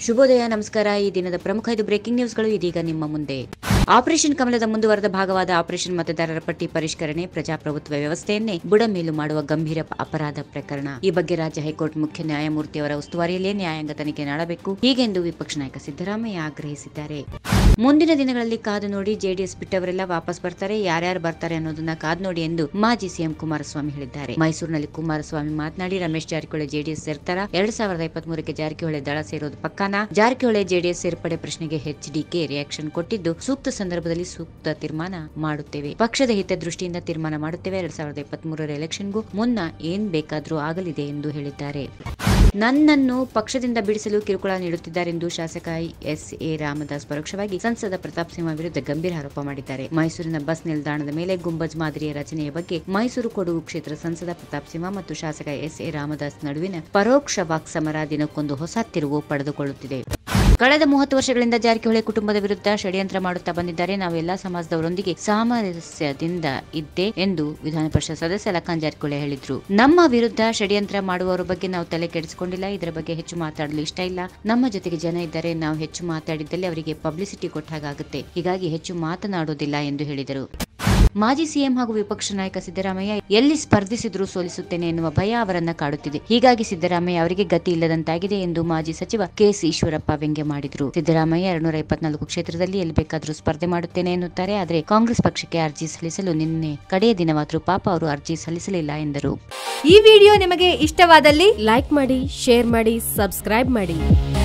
ಶುಭೋದಯ ನಮಸ್ಕಾರ ಈ ದಿನದ ಪ್ರಮುಖ ಐದು ಬ್ರೇಕಿಂಗ್ ನ್ಯೂಸ್ಗಳು ಇದೀಗ ನಿಮ್ಮ ಮುಂದೆ ಆಪರೇಷನ್ ಕಮಲದ ಮುಂದುವರೆದ ಭಾಗವಾದ ಆಪರೇಷನ್ ಮತದಾರರ ಪಟ್ಟಿ ಪರಿಷ್ಕರಣೆ ಪ್ರಜಾಪ್ರಭುತ್ವ ವ್ಯವಸ್ಥೆಯನ್ನೇ ಬುಡಮೇಲು ಮಾಡುವ ಗಂಭೀರ ಅಪರಾಧ ಪ್ರಕರಣ ಈ ಬಗ್ಗೆ ರಾಜ್ಯ ಹೈಕೋರ್ಟ್ ಮುಖ್ಯ ನ್ಯಾಯಮೂರ್ತಿಯವರ ಉಸ್ತುವಾರಿಯಲ್ಲೇ ನ್ಯಾಯಾಂಗ ತನಿಖೆ ಮಾಡಬೇಕು ಹೀಗೆಂದು ವಿಪಕ್ಷ ನಾಯಕ ಸಿದ್ದರಾಮಯ್ಯ ಆಗ್ರಹಿಸಿದ್ದಾರೆ ಮುಂದಿನ ದಿನಗಳಲ್ಲಿ ಕಾದು ನೋಡಿ ಜೆಡಿಎಸ್ ಬಿಟ್ಟವರೆಲ್ಲ ವಾಪಸ್ ಬರ್ತಾರೆ ಯಾರ್ಯಾರು ಬರ್ತಾರೆ ಅನ್ನೋದನ್ನ ಕಾದು ನೋಡಿ ಎಂದು ಮಾಜಿ ಸಿಎಂ ಕುಮಾರಸ್ವಾಮಿ ಹೇಳಿದ್ದಾರೆ ಮೈಸೂರಿನಲ್ಲಿ ಕುಮಾರಸ್ವಾಮಿ ಮಾತನಾಡಿ ರಮೇಶ್ ಜಾರಕಿಹೊಳಿ ಜೆಡಿಎಸ್ ಸೇರ್ತಾರ ಎರಡ್ ಸಾವಿರದ ಇಪ್ಪತ್ತ್ ಮೂರಕ್ಕೆ ಜಾರಕಿಹೊಳಿ ದಳ ಸೇರೋದು ಪಕ್ಕಾನ ಜಾರಕಿಹೊಳಿ ಜೆಡಿಎಸ್ ಸೇರ್ಪಡೆ ಪ್ರಶ್ನೆಗೆ ಎಚ್ಡಿಕೆ ರಿಯಾಕ್ಷನ್ ಕೊಟ್ಟಿದ್ದು ಸೂಕ್ತ ಸಂದರ್ಭದಲ್ಲಿ ಸೂಕ್ತ ತೀರ್ಮಾನ ಮಾಡುತ್ತೇವೆ ಪಕ್ಷದ ಹಿತದೃಷ್ಟಿಯಿಂದ ತೀರ್ಮಾನ ಮಾಡುತ್ತೇವೆ ಎರಡ್ ಸಾವಿರದ ಇಪ್ಪತ್ತ್ ಮೂರರ ಎಲೆಕ್ಷನ್ಗೂ ಮುನ್ನ ಏನ್ ಬೇಕಾದ್ರೂ ಆಗಲಿದೆ ಎಂದು ಹೇಳಿದ್ದಾರೆ ನನ್ನನ್ನು ಪಕ್ಷದಿಂದ ಬಿಡಿಸಲು ಕಿರುಕುಳ ನೀಡುತ್ತಿದ್ದಾರೆಂದು ಶಾಸಕ ಎಸ್ ಎ ರಾಮದಾಸ್ ಪರೋಕ್ಷವಾಗಿ ಸಂಸದ ಪ್ರತಾಪ್ ಸಿಂಹ ವಿರುದ್ಧ ಗಂಭೀರ ಆರೋಪ ಮಾಡಿದ್ದಾರೆ ಮೈಸೂರಿನ ಬಸ್ ನಿಲ್ದಾಣದ ಮೇಲೆ ಗುಂಬಜ್ ಮಾದರಿಯ ರಚನೆಯ ಬಗ್ಗೆ ಮೈಸೂರು ಕೊಡಗು ಕ್ಷೇತ್ರ ಸಂಸದ ಪ್ರತಾಪ್ ಸಿಂಹ ಮತ್ತು ಶಾಸಕ ಎಸ್ ಎ ರಾಮದಾಸ್ ನಡುವಿನ ಪರೋಕ್ಷ ವಾಕ್ಸಮರ ದಿನಕ್ಕೊಂದು ಹೊಸ ತಿರುವು ಪಡೆದುಕೊಳ್ಳುತ್ತಿದೆ ಕಳೆದ ಮೂವತ್ತು ವರ್ಷಗಳಿಂದ ಜಾರಕಿಹೊಳಿ ಕುಟುಂಬದ ವಿರುದ್ಧ ಷಡ್ಯಂತ್ರ ಮಾಡುತ್ತಾ ಬಂದಿದ್ದಾರೆ ನಾವು ಎಲ್ಲಾ ಸಮಾಜದವರೊಂದಿಗೆ ಸಾಮರಸ್ಯದಿಂದ ಇದ್ದೆ ಎಂದು ವಿಧಾನ ಪರಿಷತ್ ಸದಸ್ಯ ಲಖನ್ ಜಾರಕಿಹೊಳಿ ಹೇಳಿದ್ರು ನಮ್ಮ ವಿರುದ್ಧ ಷಡ್ಯಂತ್ರ ಮಾಡುವವರ ಬಗ್ಗೆ ನಾವು ತಲೆ ಕೆಡಿಸಿಕೊಂಡಿಲ್ಲ ಇದರ ಬಗ್ಗೆ ಹೆಚ್ಚು ಮಾತಾಡಲು ಇಷ್ಟ ಇಲ್ಲ ನಮ್ಮ ಜೊತೆಗೆ ಜನ ಇದ್ದರೆ ನಾವು ಹೆಚ್ಚು ಮಾತಾಡಿದ್ದಲ್ಲಿ ಅವರಿಗೆ ಪಬ್ಲಿಸಿಟಿ ಕೊಟ್ಟಾಗುತ್ತೆ ಹೀಗಾಗಿ ಹೆಚ್ಚು ಮಾತನಾಡುವುದಿಲ್ಲ ಎಂದು ಹೇಳಿದರು ಮಾಜಿ ಸಿಎಂ ಹಾಗೂ ವಿಪಕ್ಷ ನಾಯಕ ಸಿದ್ದರಾಮಯ್ಯ ಎಲ್ಲಿ ಸ್ಪರ್ಧಿಸಿದ್ರೂ ಸೋಲಿಸುತ್ತೇನೆ ಎನ್ನುವ ಭಯ ಅವರನ್ನ ಕಾಡುತ್ತಿದೆ ಹೀಗಾಗಿ ಸಿದ್ದರಾಮಯ್ಯ ಅವರಿಗೆ ಗತಿ ಇಲ್ಲದಂತಾಗಿದೆ ಎಂದು ಮಾಜಿ ಸಚಿವ ಕೆಸಿ ಈಶ್ವರಪ್ಪ ವ್ಯಂಗ್ಯ ಮಾಡಿದರು ಸಿದ್ದರಾಮಯ್ಯ ಎರಡ್ನೂರ ಇಪ್ಪತ್ನಾಲ್ಕು ಕ್ಷೇತ್ರದಲ್ಲಿ ಎಲ್ಲಿ ಬೇಕಾದರೂ ಸ್ಪರ್ಧೆ ಮಾಡುತ್ತೇನೆ ಎನ್ನುತ್ತಾರೆ ಆದರೆ ಕಾಂಗ್ರೆಸ್ ಪಕ್ಷಕ್ಕೆ ಅರ್ಜಿ ಸಲ್ಲಿಸಲು ನಿನ್ನೆ ಕಡೆಯ ದಿನವಾದರೂ ಪಾಪ ಅವರು ಅರ್ಜಿ ಸಲ್ಲಿಸಲಿಲ್ಲ ಎಂದರು ಈ ವಿಡಿಯೋ ನಿಮಗೆ ಇಷ್ಟವಾದಲ್ಲಿ ಲೈಕ್ ಮಾಡಿ ಶೇರ್ ಮಾಡಿ ಸಬ್ಸ್ಕ್ರೈಬ್ ಮಾಡಿ